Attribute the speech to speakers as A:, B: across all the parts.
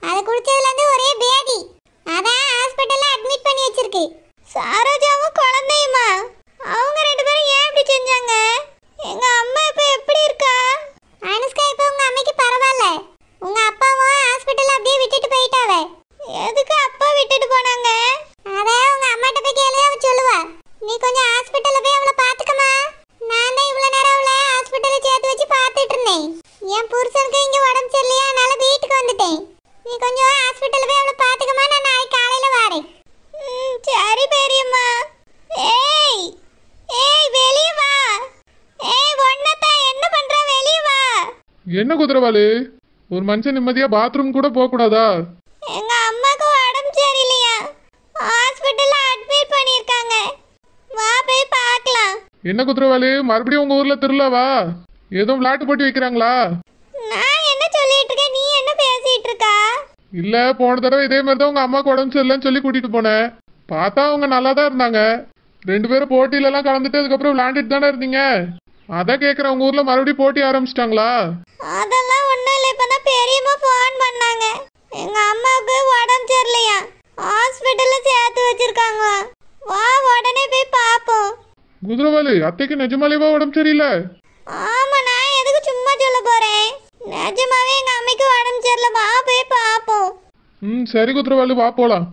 A: அதை குடிச்சதுல இருந்து ஒரே பேதி அதான் ஹாஸ்பிட்டல்ல அட்மிட் பண்ணி வச்சிருக்கு சரோஜாவும் குழந்தையுமா அவங்க ரெண்டு பேரும் ஏன் இப்படி செஞ்சாங்க எங்க அம்மா இப்ப எப்படி இருக்கா அனுஷ்கா இப்ப உங்க அம்மைக்கு பரவாயில்ல உங்க அப்பாவும் ஹாஸ்பிட்டல்ல அப்படியே விட்டுட்டு போயிட்டாவே எதுக்கு அப்பா விட்டுட்டு போனாங்க அதான் உங்க அம்மாட்ட போய் கேளு அவ சொல்லுவா நீ கொஞ்சம் ஹாஸ்பிட்டல்ல போய் அவளை பாத்துக்கமா நான் தான் இவ்வளவு நேரம் அவளை ஹாஸ்பிட்டல்ல சேர்த்து வச்சு பார்த்துட்டு இருந்தேன் என் புருஷனுக்கு இங்க உடம்பு சரியில்லையா அதனால வீட்டுக்கு வந்துட்டேன் நீ கொஞ்சம் ஹாஸ்பிட்டல்ல போய் அவளை பாத்துக்கமா நான் நாளைக்கு காலையில வரேன் ம் சரி பெரியம்மா ஏய் ஏய் வெளிய வா ஏய் ஒன்னதா என்ன பண்ற வெளிய வா
B: என்ன குதிரவாளு ஒரு மனுஷன் நிம்மதியா பாத்ரூம் கூட போக கூடாதா
A: எங்க அம்மாக்கு உடம்பு சரியில்லையா ஹாஸ்பிட்டல்ல அட்மிட் பண்ணிருக்காங்க வா போய் பார்க்கலாம்
B: என்ன குதிரவாளு மறுபடியும் உங்க ஊர்ல திருவிழாவா ஏதோ விளையாட்டு போட்டி வைக்கிறாங்களா
A: நான் என்ன சொல்லிட்டு இருக்கேன் நீ என்ன பேசிட்டு இருக்கா
B: இல்ல போன தடவை இதே மாதிரி தான் உங்க அம்மாவுக்கு உடம்பு சரியில்லைன்னு சொல்லி கூட்டிட்டு போனேன் பார்த்தா அவங்க நல்லா தான் இருந்தாங்க ரெண்டு பேரும் போட்டியில எல்லாம் கலந்துட்டு அதுக்கப்புறம் விளையாண்டுட்டு தானே இருந்தீங்க அதான் கேக்குறேன் உங்க ஊர்ல மறுபடியும் போட்டி ஆரம்பிச்சிட்டாங்களா
A: அதெல்லாம் ஒண்ணும் இல்லை இப்பதான் பெரியம்மா ஃபோன் பண்ணாங்க எங்க அம்மாவுக்கு உடம்பு சரியில்லையா ஹாஸ்பிட்டல்ல சேர்த்து வச்சிருக்காங்களா வா உடனே போய் பார்ப்போம்
B: குதிரவாளு அத்தைக்கு நிஜமாலேவா உடம்பு சரியில்லை
A: ஆமா நான் எதுக்கு சும்மா சொல்ல போறேன் நிஜமாவே எங்க அம்மைக்கு உடம்பு சரியில்லை வா போய் பார்ப்போம்
B: ம் சரி குதிரவாளு வா போலாம்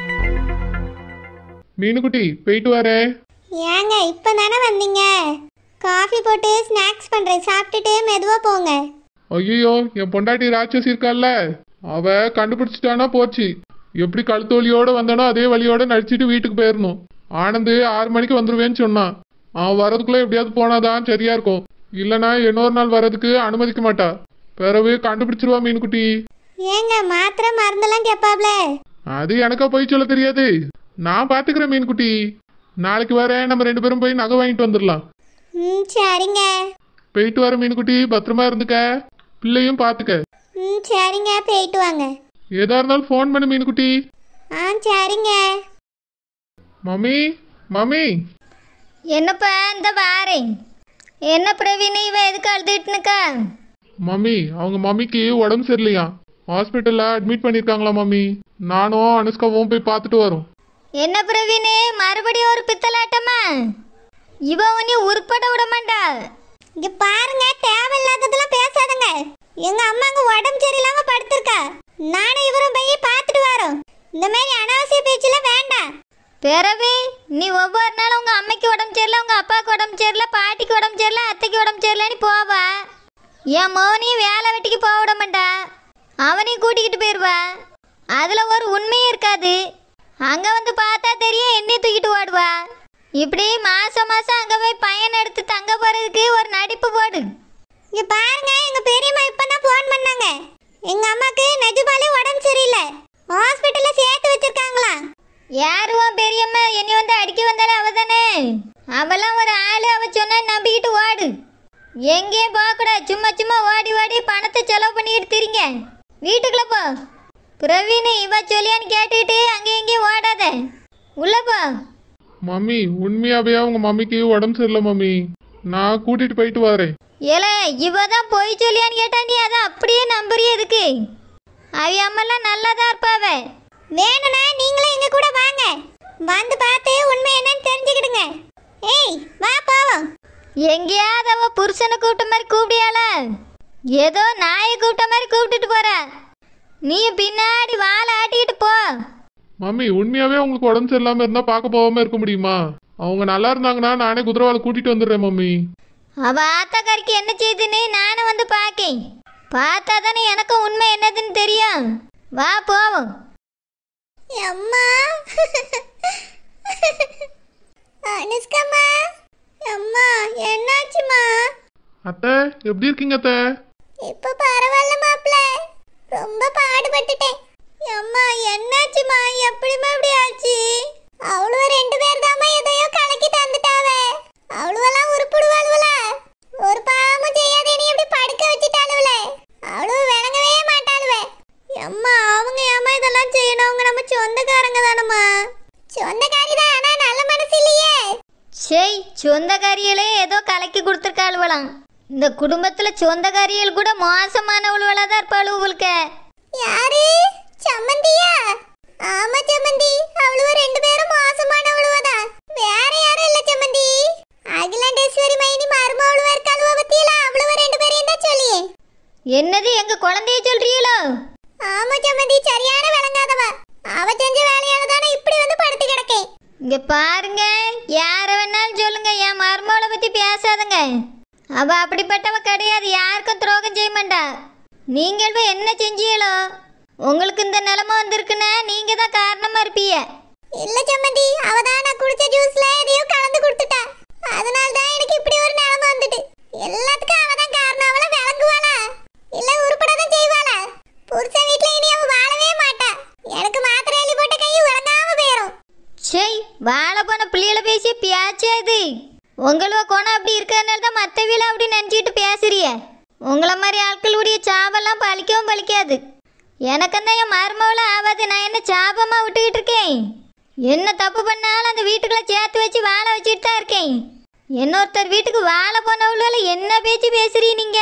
B: மீனுக்குட்டி போயிட்டு வரேன்
A: ஏங்க இப்போ தானே வந்தீங்க காஃபி போட்டு ஸ்நாக்ஸ் பண்ணுறேன் சாப்பிட்டுட்டு மெதுவாக போங்க
B: ஐயோ என் பொண்டாட்டி ராட்சசி இருக்கால்ல அவ கண்டுபிடிச்சிட்டானா போச்சு எப்படி கழுத்து வலியோட வந்தானோ அதே வழியோட நடிச்சிட்டு வீட்டுக்கு போயிடணும் ஆனந்து ஆறு மணிக்கு வந்துருவேன்னு சொன்னான் அவன் வரதுக்குள்ள எப்படியாவது போனாதான் சரியா இருக்கும் இல்லனா இன்னொரு நாள் வர்றதுக்கு அனுமதிக்க மாட்டா பிறகு கண்டுபிடிச்சிருவா மீன்குட்டி
A: ஏங்க மாத்திரை மருந்தெல்லாம் கேட்பாப்ல
B: அது எனக்கா போய் சொல்ல தெரியாது நான் பாத்துக்கிறேன் மீன்குட்டி நாளைக்கு வரேன் நம்ம ரெண்டு பேரும் போய் நகை வாங்கிட்டு வந்துடலாம்
A: ம் சரிங்க
B: போயிட்டு வர மீன்குட்டி பத்திரமா இருந்துக்க பிள்ளையும் பாத்துக்க
A: ம் சரிங்க போயிட்டு வாங்க
B: ஏதா இருந்தாலும் ஃபோன் பண்ணு மீன்குட்டி
A: ஆ சரிங்க
B: மம்மி மம்மி
C: என்னப்பா இந்த வாரேன் என்ன பிரவீன் இவன் எதுக்கு அழுதுட்டுனுக்கா
B: மம்மி அவங்க மம்மிக்கு உடம்பு சரியில்லையா ஹாஸ்பிட்டல்ல அட்மிட் பண்ணிருக்காங்களா மம்மி நானும் அனுஷ்காவும் போய் பார்த்துட்டு வரோம்
C: என்ன பிரவீன் மறுபடியும் ஒரு பித்தலாட்டமா இவ உன்னை உருப்பட விட மாட்டா
A: இங்க பாருங்க தேவையில்லாததெல்லாம் பேசாதங்க எங்க அம்மாங்க உடம்பு சரியில்லாம படுத்திருக்கா நானும் இவரும் போய் பார்த்துட்டு வரோம் இந்த மாதிரி அனாவசிய பேச்செல்லாம் வேண்டாம்
C: பிறவி நீ ஒவ்வொரு நாளும் உங்க அம்மைக்கு உடம்பு சரியில்லை உங்க அப்பாவுக்கு உடம்பு சரியில்லை பாட்டிக்கு உடம்பு சரியில்லை அத்தைக்கு உடம்பு சரியில்லைன்னு போவா என் மோனையும் வேலை வெட்டிக்கு போக விட மாட்டா அவனையும் கூட்டிக்கிட்டு போயிடுவா அதில் ஒரு உண்மையும் இருக்காது அங்கே வந்து பார்த்தா தெரியும் என்னையும் தூக்கிட்டு ஓடுவா இப்படி மாதம் மாதம் அங்கே போய் பையன் எடுத்து தங்க போகிறதுக்கு ஒரு நடிப்பு போடு
A: இங்க பாருங்க எங்க பெரியம்மா இப்பதான் ஃபோன் பண்ணாங்க எங்க அம்மாக்கு நிஜமாலே உடம்பு சரியில்லை ஹாஸ்பிட்டல்ல சேர்த்து வச்சிருக்காங்களா
C: யாருவா பெரியம்மா என்னை வந்து அடிக்க வந்தாலே அவ தானே அவெல்லாம் ஒரு ஆளு அவ சொன்னா நம்பிக்கிட்டு ஓடு எங்கேயும் போகக்கூடாது சும்மா சும்மா ஓடி ஓடி பணத்தை செலவு பண்ணிக்கிட்டு திரிங்க வீட்டுக்குள்ள போ பிரவீன் இவ சொல்லியான்னு கேட்டுக்கிட்டு அங்கேயும் இங்கேயும் ஓடாத உள்ள போ
B: மம்மி உண்மையாவே அவங்க மம்மிக்கு உடம்பு சரியில்லை மம்மி நான் கூட்டிட்டு போயிட்டு வரேன்
C: ஏல இவ தான் போய் சொல்லியான்னு கேட்டா நீ அதை அப்படியே நம்புறிய எதுக்கு அவி அம்மெல்லாம் நல்லா தான் இருப்பாவ
A: வேணும்னா நீங்களும் எங்க கூட வாங்க வந்து பார்த்து உண்மை என்னன்னு தெரிஞ்சுக்கிடுங்க ஏய் வா போவோம்
C: எங்கேயாவது அவ புருஷனை கூப்பிட்ட மாதிரி கூப்பிடியால ஏதோ நாயை கூப்பிட்ட மாதிரி கூப்பிட்டுட்டு போற நீ பின்னாடி வாழை ஆட்டிக்கிட்டு போ
B: மம்மி உண்மையாவே உங்களுக்கு உடம்பு சரியில்லாம இருந்தா பார்க்க போகாம இருக்க முடியுமா அவங்க நல்லா இருந்தாங்கன்னா நானே குதிரவாலை கூட்டிட்டு வந்துடுறேன் மம்மி
C: அவ ஆத்தாக்காரிக்கு என்ன செய்துன்னு நானும் வந்து பார்க்கேன் பார்த்தா தானே எனக்கும் உண்மை என்னதுன்னு தெரியும் வா போவோம்
A: அம்மா அனுஷ்கம்மா அம்மா என்னாச்சுமா
B: அத்தை எப்படி இருக்கீங்க அத்தை
A: இப்ப பரவாயில்ல மாப்ள ரொம்ப பாடுபட்டுட்டேன் அம்மா என்னாச்சுமா எப்படிமா இப்படி ஆச்சு அவ்வளவு ரெண்டு பேர் தாமா எதையோ கலக்கி தந்துட்டாவே அவ்வளவெல்லாம் உருப்பிடுவாளுவல ஒரு பாவமும் செய்யாத நீ இப்படி படுக்க வச்சுட்டாளுவல அவ்வளவு விளங்கவே மாட்டாளுவே அம்மா அவங்க ஏமா இதெல்லாம் செய்யணும் அவங்க நம்ம சொந்தக்காரங்க தானம்மா சொந்தக்காரி தான் ஆனா நல்ல மனசு இல்லையே
C: சரி சொந்தக்காரிகளே ஏதோ கலக்கி கொடுத்துருக்காளுவலாம் இந்த குடும்பத்தில் சொந்தக்காரிகள் கூட மோசமானவளுவளாக தான் இருப்பாளு உங்களுக்கு
A: யாரு சரியான விளங்காதவ அவ செஞ்ச வேலையால தானே இப்படி வந்து படுத்து கிடக்கேன்
C: இங்க பாருங்க யார வேணாலும் சொல்லுங்க என் மருமகளை பத்தி பேசாதுங்க அவ அப்படிப்பட்டவ கிடையாது யாருக்கும் துரோகம் செய்ய மாட்டா நீங்கள் போய் என்ன செஞ்சீங்களோ உங்களுக்கு இந்த நிலைமை வந்திருக்குன்னா நீங்க தான் காரணமா இருப்பீங்க
A: இல்ல சம்மந்தி அவ தான் நான் குடிச்ச ஜூஸ்ல எதையோ கலந்து கொடுத்துட்டா அதனால தான் எனக்கு இப்படி ஒரு நிலைமை வந்துட்டு எல்லாத்துக்கும் அவ தான் காரணம் அவள விளங்குவாளா இல்ல உருப்பட தான் செய்வாளா புருஷன் வீட்ல இனி அவ வாழவே மாட்டா எனக்கு மாத்திரை எழுதி போட்ட கை விளங்காம போயிரும்
C: சரி வாழ போன பிள்ளைகளை பேசி பேச்சே இது உங்களோட குணம் அப்படி இருக்கிறதுனால தான் மற்ற வீல அப்படி நினச்சிக்கிட்டு பேசுறிய உங்களை மாதிரி ஆட்களுடைய சாபெல்லாம் பழிக்கவும் பழிக்காது எனக்கும் தான் என் மருமகளும் ஆகாது நான் என்ன சாபமாக விட்டுக்கிட்டு இருக்கேன் என்ன தப்பு பண்ணாலும் அந்த வீட்டுக்குள்ள சேர்த்து வச்சு வாழ வச்சுட்டு தான் இருக்கேன் இன்னொருத்தர் வீட்டுக்கு வாழ போனவளால என்ன பேச்சு பேசுறீ நீங்க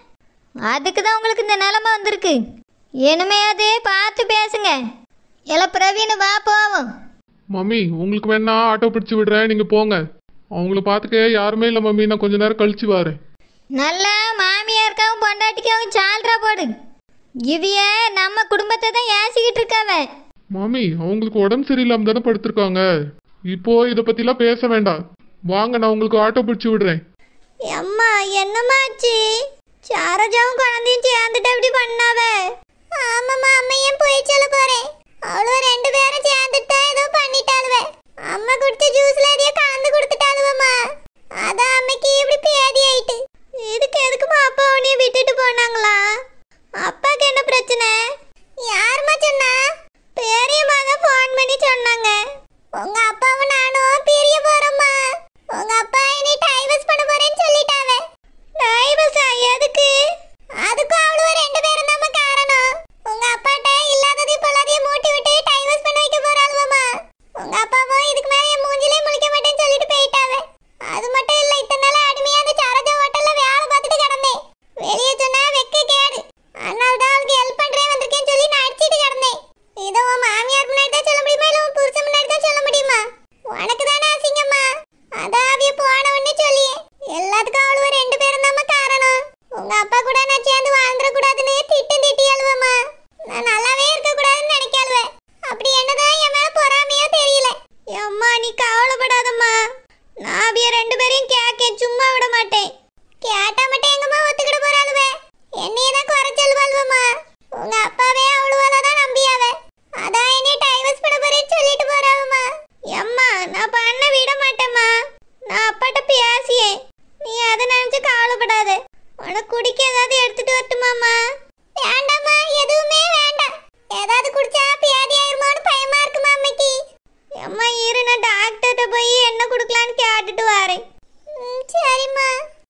C: அதுக்கு தான் உங்களுக்கு இந்த நிலைமை வந்திருக்கு இனிமையாதே பார்த்து பேசுங்க எல்லாம் பிரவீன் வா போவோம்
B: மம்மி உங்களுக்கு வேணா ஆட்டோ பிடிச்சு விடுறேன் நீங்க போங்க அவங்கள பார்த்துக்க யாருமே இல்லை மம்மி நான் கொஞ்ச நேரம் கழிச்சு வரேன்
C: நல்லா மாமியாருக்காவும் பொண்டாட்டிக்காவும் சால்ரா போடு இவிய நம்ம குடும்பத்தை தான் ஏசிக்கிட்டு இருக்காவ
B: மாமி அவங்களுக்கு உடம்பு சரியில்லாம தானே படுத்திருக்காங்க இப்போ இதை பத்திலாம் பேச வேண்டாம் வாங்க நான் உங்களுக்கு ஆட்டோ பிடிச்சு விடுறேன்
A: அம்மா என்னமாச்சு சாரஜாவும் குழந்தையும் சேர்ந்துட்டு அப்படி பண்ணாவ ஆமாம்மா அம்மையும் போய் சொல்ல போறேன் அவ்வளோ ரெண்டு பேரும் சேர்ந்துட்டு தான் ஏதோ பண்ணிட்டாளுவ அம்மா குடிச்ச ஜூஸ்ல எதையோ கலந்து கொடுத்துட்டாளுவம்மா அதான் அம்மைக்கு இப்படி பேதி ஆயிட்டு இதுக்கு எதுக்குமா அப்பா உன்னைய விட்டுட்டு போனாங்களா அப்பாக்கு என்ன பிரச்சனை யாரும்மா சொன்னா பெரிய மகன் ஃபோன் பண்ணி சொன்னாங்க உங்க அப்பாவும் நானும் பிரிய போறோம்மா உங்க அப்பா இனி டைவர்ஸ் பண்ண போறேன்னு சொல்லிட்டாவே டைவர்ஸ் எதுக்கு அதுக்கும் அவ்வளவு ரெண்டு பேரும் நம்ம காரணம் உங்க அப்பாட்ட இல்லாததையும் பொல்லாதையும் மூட்டி விட்டு டைவர்ஸ் பண்ண வைக்க போறாளுவம்மா உங்க அப்பாவும் இதுக்கு மேல என் மூஞ்சிலே முழிக்க மாட்டேன்னு சொல்லிட்டு போயிட்டாவே அது மட்டும் இல்ல இத்தனை நாள் அடிமையா அந்த சரஜா ஹோட்டல்ல வேலை பார்த்துட்டு கிடந்தேன் வெளியே சொன்னா வெக்க கேடு அதனால தான் அவளுக்கு ஹெல்ப் பண்றேன் வந்திருக்கேன்னு சொல்லி நான் அடிச்சிட்டு கிடந்தேன் இதை உன் மாமியார் முன்னாடி தான் சொல்ல முடியுமா இல்ல உன் புருஷன் முன்னாடி தான் சொல்ல முடியுமா உனக்கு தானே அசிங்கம்மா அதான் அவிய போன உடனே சொல்லியே எல்லாத்துக்கும் அவளுவ ரெண்டு பேரும் தான் காரணம் உங்க அப்பா கூட நான் சேர்ந்து வாழ்ந்துட கூடாதுன்னு திட்டம் திட்டி அழுவம்மா நான் நல்லாவே இருக்க கூடாதுன்னு நினைக்காளுவ அப்படி என்னதான் என் மேல பொறாமையோ தெரியல அம்மா நீ கவலைப்படாதம்மா நான் அவிய ரெண்டு பேரையும் கேட்கேன் சும்மா விட மாட்டேன் கேட்டா மட்டும் எங்கம்மா ஒத்துக்கிட போறாளுவ என்னைய தான் குறை சொல்லுவாளுவம்மா உங்க அப்பாவே அவ்வளவால தான் நம்பியாவ அதான் என்னைய டைவர்ஸ் பண்ண போறேன்னு சொல்லிட்டு போறாவம்மா அம்மா நான் பண்ண விட மாட்டேம்மா நான் அப்பாட்ட பேசியே நீ அதை நினைச்சு கவலைப்படாத உனக்கு குடிக்க ஏதாவது எடுத்துட்டு வரட்டுமாம்மா வேண்டாம்மா எதுவுமே வேண்டாம் ஏதாவது குடிச்சா பியாதி ஆயிருமோன்னு பயமா இருக்குமா அம்மைக்கு அம்மா இரு நான் டாக்டர்கிட்ட போய் என்ன கொடுக்கலான்னு கேட்டுட்டு வரேன் ம், சரிம்மா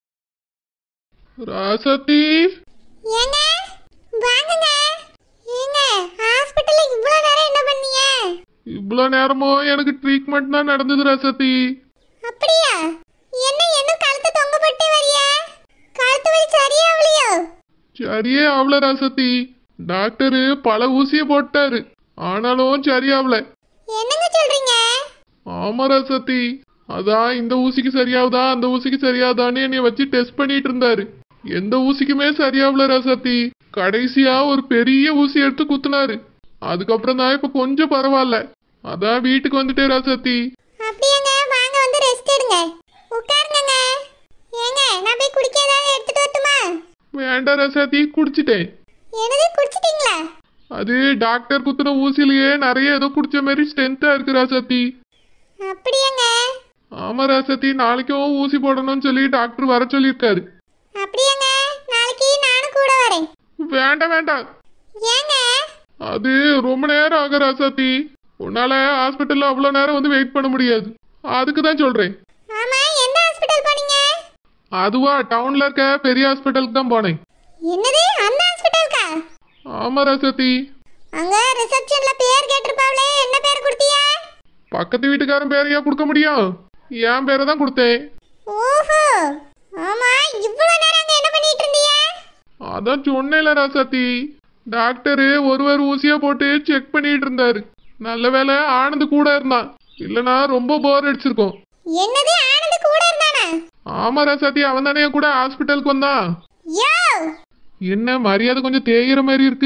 B: ராசத்தி
A: ஏங்க வாங்குங்க ஏங்க ஹாஸ்பிட்டல்ல இவ்வளவு நேரம் என்ன பண்ணீங்க
B: இவ்வளோ நேரமும் எனக்கு ட்ரீட்மெண்ட் தான் நடந்தது ராசத்தி
A: அப்படியா என்ன இன்னும் கழுத்து தொங்கப்பட்டு வரியா கழுத்து வலி சரியாவலையோ
B: சரியே ஆகல ராசத்தி டாக்டரு பல ஊசியை போட்டாரு ஆனாலும் சரியாகல
A: என்னங்க சொல்றீங்க
B: ஆமா ராசத்தி அதான் இந்த ஊசிக்கு சரியாகுதா அந்த ஊசிக்கு சரியாகுதான்னு என்னைய வச்சு டெஸ்ட் பண்ணிட்டு இருந்தாரு எந்த ஊசிக்குமே சரியாகல ராசத்தி கடைசியா ஒரு பெரிய ஊசி எடுத்து குத்துனாரு அதுக்கப்புறம் தான் இப்ப கொஞ்சம் பரவாயில்ல அதான் வீட்டுக்கு வந்துட்டேன் ராசத்தி
A: அப்படியாங்க வாங்க வந்து ரெஸ்ட் எடுங்க உட்காருங்க ஏங்க நான் போய் குடிக்க ஏதாவது எடுத்துட்டு வரட்டுமா
B: வேண்டாம் ராசாத்தி குடிச்சிட்டேன்
A: என்னது குடிச்சிட்டீங்களா
B: அது டாக்டர் குத்துன ஊசிலேயே நிறைய ஏதோ குடிச்ச மாதிரி ஸ்ட்ரென்த்தா இருக்கு ராசாத்தி
A: அப்படியாங்க
B: ஆமா ராசாத்தி நாளைக்கும் ஊசி போடணும்னு சொல்லி டாக்டர் வர சொல்லியிருக்காரு
A: அப்படியாங்க நாளைக்கு நானும் கூட வரேன்
B: வேண்டாம் வேண்டாம்
A: ஏங்க
B: அது ரொம்ப நேரம் ஆகும் ராசாத்தி உன்னால ஹாஸ்பிட்டல்ல அவ்வளோ நேரம் வந்து வெயிட் பண்ண முடியாது அதுக்கு தான் சொல்றேன்
A: ஆமா எந்த ஹாஸ்பிட்டல் போனீங்க
B: அதுவா டவுன்ல இருக்க பெரிய ஹாஸ்பிட்டலுக்கு தான் போனேன்
A: என்னது அந்த ஹாஸ்பிட்டலுக்கா
B: ஆமா ராசாத்தி
A: அங்க ரிசப்ஷன்ல பேர் கேட்டிருப்பாங்களே என்ன பேர் கொடுத்தியா
B: பக்கத்து வீட்டுக்காரன் பேரையா கொடுக்க முடியும் என் பேரை தான் கொடுத்தேன்
A: ஓஹோ ஆமா இவ்வளவு நேரம் அங்க என்ன பண்ணிட்டு இருந்தீங்க
B: அதான் சொன்னேன்ல ராசாத்தி டாக்டரு ஒருவர் ஊசியா போட்டு செக் பண்ணிட்டு இருந்தாரு நல்ல வேளை ஆனந்த் கூட இருந்தான் இல்லனா ரொம்ப போர் அடிச்சிருக்கும்
A: என்னது ஆனந்த் கூட இருந்தானா
B: ஆமா ராசாத்தி அவன் தானே கூட ஹாஸ்பிட்டலுக்கு வந்தான்
A: யோ
B: என்ன மரியாதை கொஞ்சம் தேயிற மாதிரி இருக்கு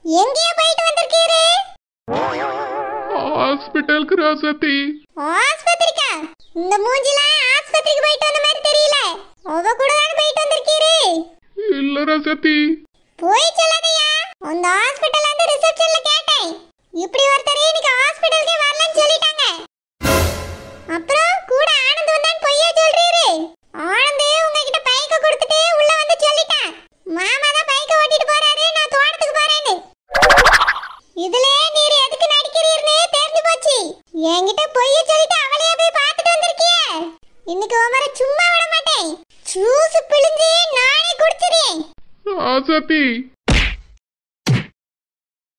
A: எங்கேயோ போயிட்டு வந்திருக்கீரு
B: ஹாஸ்பிட்டலுக்கு ராசத்தி
A: ஆஸ்பத்திரிக்கா இந்த மூஞ்சில ஆஸ்பத்திரிக்கு போயிட்டு வந்த மாதிரி தெரியல அவ கூட தானே போயிட்டு வந்திருக்கீரு
B: இல்ல ராசத்தி
A: போய் சொல்லாதயா அந்த ஹாஸ்பிடல்ல இருந்து ரிசப்ஷன்ல கேட்டேன் இப்படி ஒருத்தர் இன்னைக்கு ஹாஸ்பிடலுக்கே வரலன்னு சொல்லிட்டாங்க அப்புறம் கூட ஆனந்த் வந்தான் பொய்யா சொல்றீரு ஆனந்த் உங்ககிட்ட பைக்க கொடுத்துட்டு உள்ள வந்து சொல்லிட்டான் மாமா தான் பைக்க ஓட்டிட்டு போறாரு நான் தோட்டத்துக்கு போறேன்னு இதுல நீர் எதுக்கு நடிக்கிறீர்னு தெரிஞ்சு போச்சு என்கிட்ட பொய்ய சொல்லிட்டு அவளையா போய் பார்த்துட்டு வந்திருக்கிய இன்னைக்கு உமர சும்மா விட மாட்டேன் ஜூஸ் பிழிஞ்சு நானே குடிச்சிடுறேன்
B: ராசத்தி